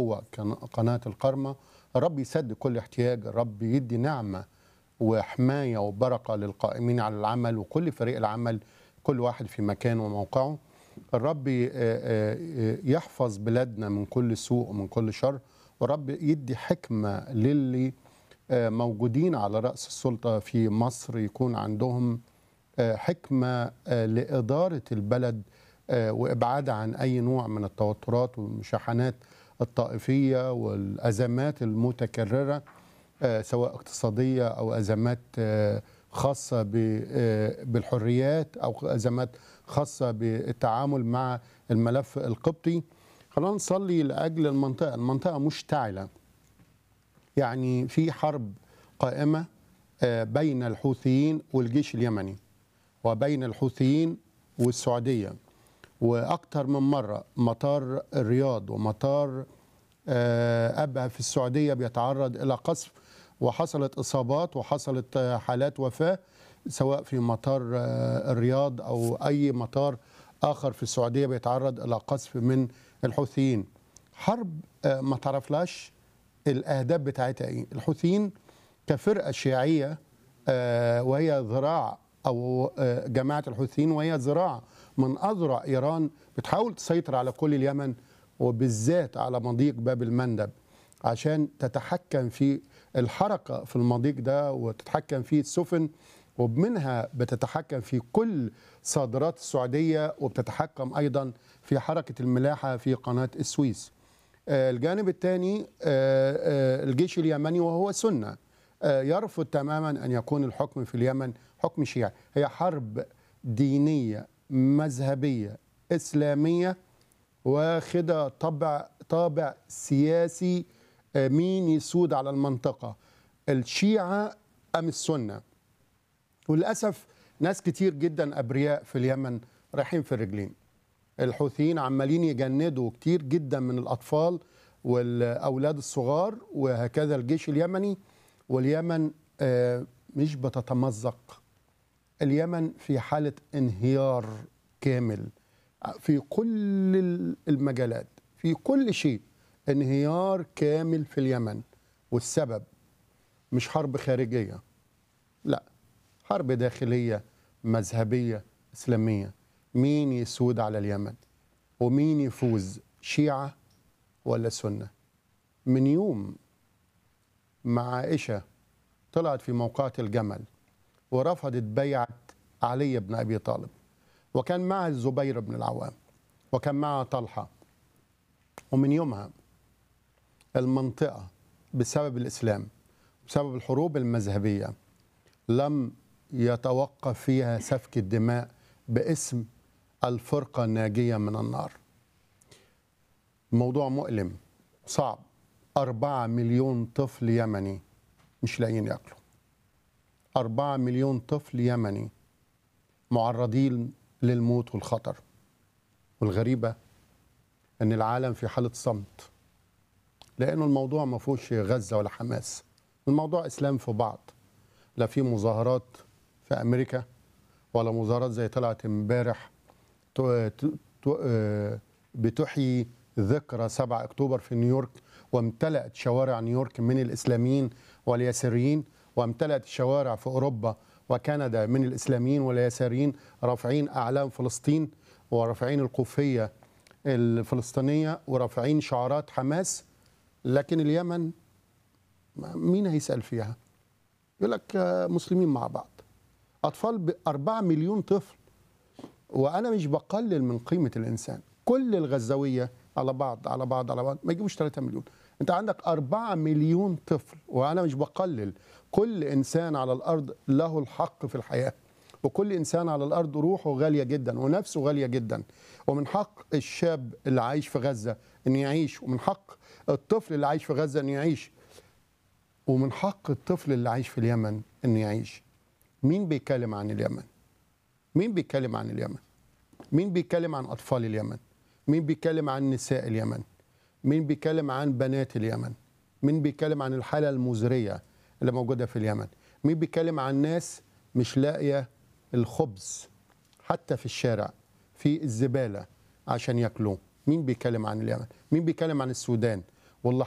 جوه كان- قناه القرمه الرب يسد كل احتياج الرب يدي نعمه وحمايه وبركه للقائمين على العمل وكل فريق العمل كل واحد في مكانه وموقعه الرب ي- آه، آه، يحفظ بلادنا من كل سوء ومن كل شر والرب يدي حكمه للي آه، موجودين على راس السلطه في مصر يكون عندهم آه، حكمه آه، لاداره البلد آه، وابعادها عن اي نوع من التوترات والمشاحنات الطائفيه والازمات المتكرره آه، سواء اقتصاديه او ازمات آه، خاصه ب- آه، بالحريات او ازمات خاصه بالتعامل مع الملف القبطي خلونا نصلي لاجل المنطقه المنطقه مشتعله يعني في حرب قائمه آه، بين الحوثيين والجيش اليمني وبين الحوثيين والسعوديه واكثر من مره مطار الرياض ومطار آه، ابها في السعوديه بيتعرض الى قصف وحصلت اصابات وحصلت آه، حالات وفاه سواء في مطار آه، الرياض او اي مطار اخر في السعوديه بيتعرض الى قصف من الحوثيين حرب آه، ما تعرفلاش الاهداف بتاعتها ايه الحوثيين كفرقه شيعيه آه، وهي ذراع او آه، جماعه الحوثيين وهي ذراع من اذرع ايران بتحاول تسيطر على كل اليمن وبالذات على مضيق باب المندب عشان تتحكم في الحركه في المضيق ده وتتحكم في السفن ومنها بتتحكم في كل صادرات السعوديه وبتتحكم ايضا في حركه الملاحه في قناه السويس. آه، الجانب الثاني الجيش اليمني وهو سنه آه، يرفض تماما ان يكون الحكم في اليمن حكم شيعي، هي حرب دينيه مذهبيه اسلاميه واخده طبع طابع سياسي آه، مين يسود على المنطقه الشيعه ام السنه وللاسف ناس كتير جدا ابرياء في اليمن رايحين في الرجلين الحوثيين عمالين يجندوا كتير جدا من الاطفال والاولاد الصغار وهكذا الجيش اليمني واليمن آه، مش بتتمزق اليمن في حاله انهيار كامل في كل المجالات في كل شيء انهيار كامل في اليمن والسبب مش حرب خارجيه لا حرب داخليه مذهبيه اسلاميه مين يسود على اليمن ومين يفوز شيعه ولا سنه من يوم مع عائشه طلعت في موقعة الجمل ورفضت بيعة علي بن أبي طالب وكان معها الزبير بن العوام وكان معها طلحة ومن يومها المنطقة بسبب الإسلام بسبب الحروب المذهبية لم يتوقف فيها سفك الدماء باسم الفرقة الناجية من النار موضوع مؤلم صعب أربعة مليون طفل يمني مش لاقيين ياكلوا أربعة مليون طفل يمني معرضين للموت والخطر والغريبة أن العالم في حالة صمت لأنه الموضوع ما فيهوش غزة ولا حماس الموضوع إسلام في بعض لا في مظاهرات في أمريكا ولا مظاهرات زي طلعت امبارح تو- تو- تو- آه، بتحيي ذكرى 7 أكتوبر في نيويورك وامتلأت شوارع نيويورك من الإسلاميين واليساريين وامتلأت الشوارع في أوروبا وكندا من الإسلاميين واليساريين رافعين أعلام فلسطين ورافعين القوفية الفلسطينية ورافعين شعارات حماس لكن اليمن مين هيسأل فيها يقول لك آه، مسلمين مع بعض أطفال ب 4 مليون طفل وأنا مش بقلل من قيمة الإنسان كل الغزاوية على بعض على بعض على بعض ما يجيبوش 3 مليون انت عندك 4 مليون طفل وانا مش بقلل كل انسان على الارض له الحق في الحياه وكل انسان على الارض روحه غاليه جدا ونفسه غاليه جدا ومن حق الشاب اللي عايش في غزه انه يعيش ومن حق الطفل اللي عايش في غزه انه يعيش ومن حق الطفل اللي عايش في اليمن انه يعيش مين بيتكلم عن اليمن مين بيتكلم عن اليمن مين بيتكلم عن اطفال اليمن مين بيتكلم عن نساء اليمن مين بيتكلم عن بنات اليمن مين بيتكلم عن الحالة المزرية اللي موجودة في اليمن مين بيتكلم عن ناس مش لاقية الخبز حتى في الشارع في الزبالة عشان ياكلوه مين بيتكلم عن اليمن مين بيتكلم عن السودان